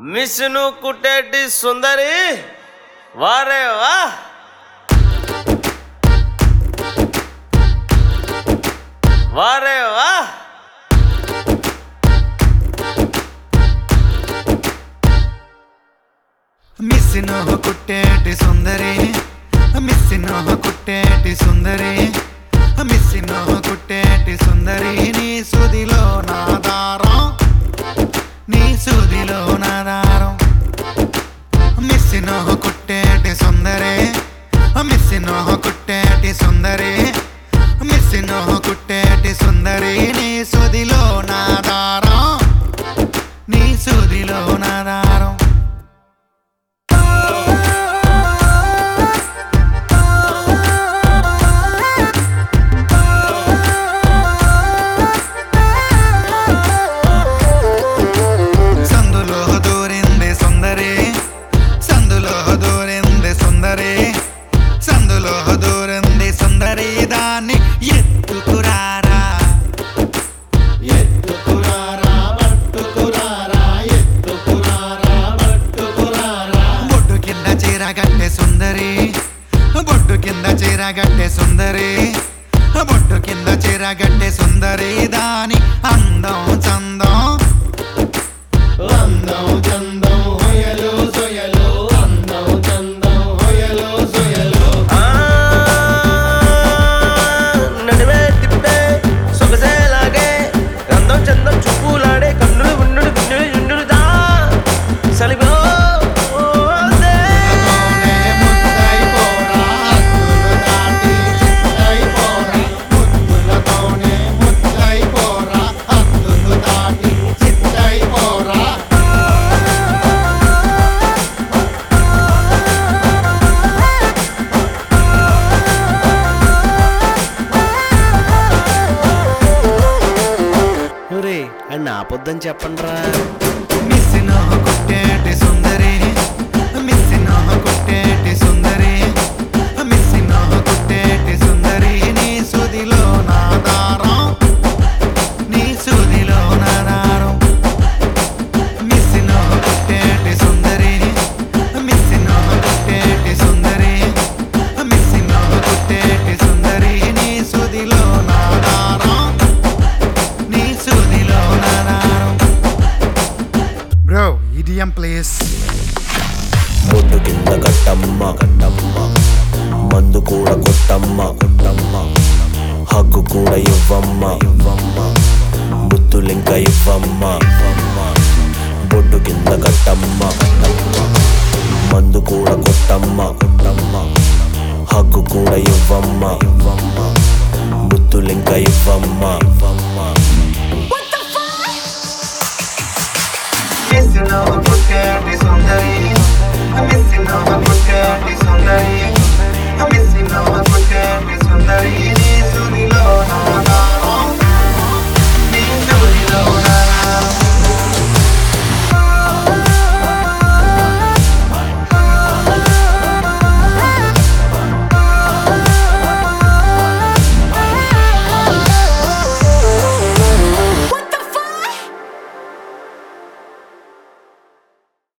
machine కుట్టేటి సుందరి వారే వా వారే వా మిస్సినో కుట్టేటి సుందరి మిస్సినో కుట్టేటి సుందరి మిస్సినో కుట్టేటి సుందరి నీ సుదిలో నా దారం నీ సుదిలో నా దారం మిస్సినో కుట్టేటి సుందరి మిస్సినో కుట్టేటి సుందరి మిస్సినో కుట్టేటి సుందరి నీ సుదిలో నా దారం నీ సుదిలో నా దారం సందులో దూరింది సుందరి సందులో దూరింది సుందరి సందులో దూరింది సుందరి దాన్ని ఎత్తుకురారా ఎత్తుకురారా పట్టుకురారా ఎత్తుకురారా పట్టుకురారా బొడ్డు కింద చీర గట్టె సుందరి బొడ్డు కింద చీర గట్టె సుందరి బొడ్డు కింద చీర గట్టె సుందరి దాని అందం చందం అందం చందం హొయలు సొయలు అందం చందం హొయలు సొయలు ఆ, నడివే తిప్పే సొగసేలాగే గంధం చందం చూపులాడే కన్నులు గుండులు గుండెలు గుండులు దా సలిగో తోనే ముద్దైపోరా హద్దులు దాటి చిత్తైపోరా ముద్దులతోనే ముద్దైపోరా హద్దులు దాటి చిత్తైపోరా రే అని ఆపొద్దని చెప్పండి రా మిస్సినో కుట్టేటి సుందరి మిస్సినో కుట్టేటి సుందరి మిస్సినో కుట్టేటి సుందరి నీ సుదిలో నా దారం నీ సుదిలో నా దారం మిస్సినో కుట్టేటి సుందరి మిస్సినో కుట్టేటి సుందరి మిస్సినో కుట్టేటి సుందరి నీ సుదిలో నా దారం నీ సుదిలో నా దారం బ్రో ఈడియం ప్లేస్ బొడ్డు కింద కట్టమ్మ కట్టమ్మ మందు కూడా కొట్టమ్మ కొట్టమ్మ హగ్గు కూడా ఇవ్వమ్మ ఇవ్వమ్మ బుద్ధులింక ఇవ్వమ్మ ఇవ్వమ్మ బొడ్డు కింద కట్టమ్మ కట్టమ్మ మందు కూడా కొట్టమ్మ కొట్టమ్మ హగ్గు కూడా ఇవ్వమ్మ ఇవ్వమ్మ బుద్ధులింక ఇవ్వమ్మ ఇవ్వమ్మ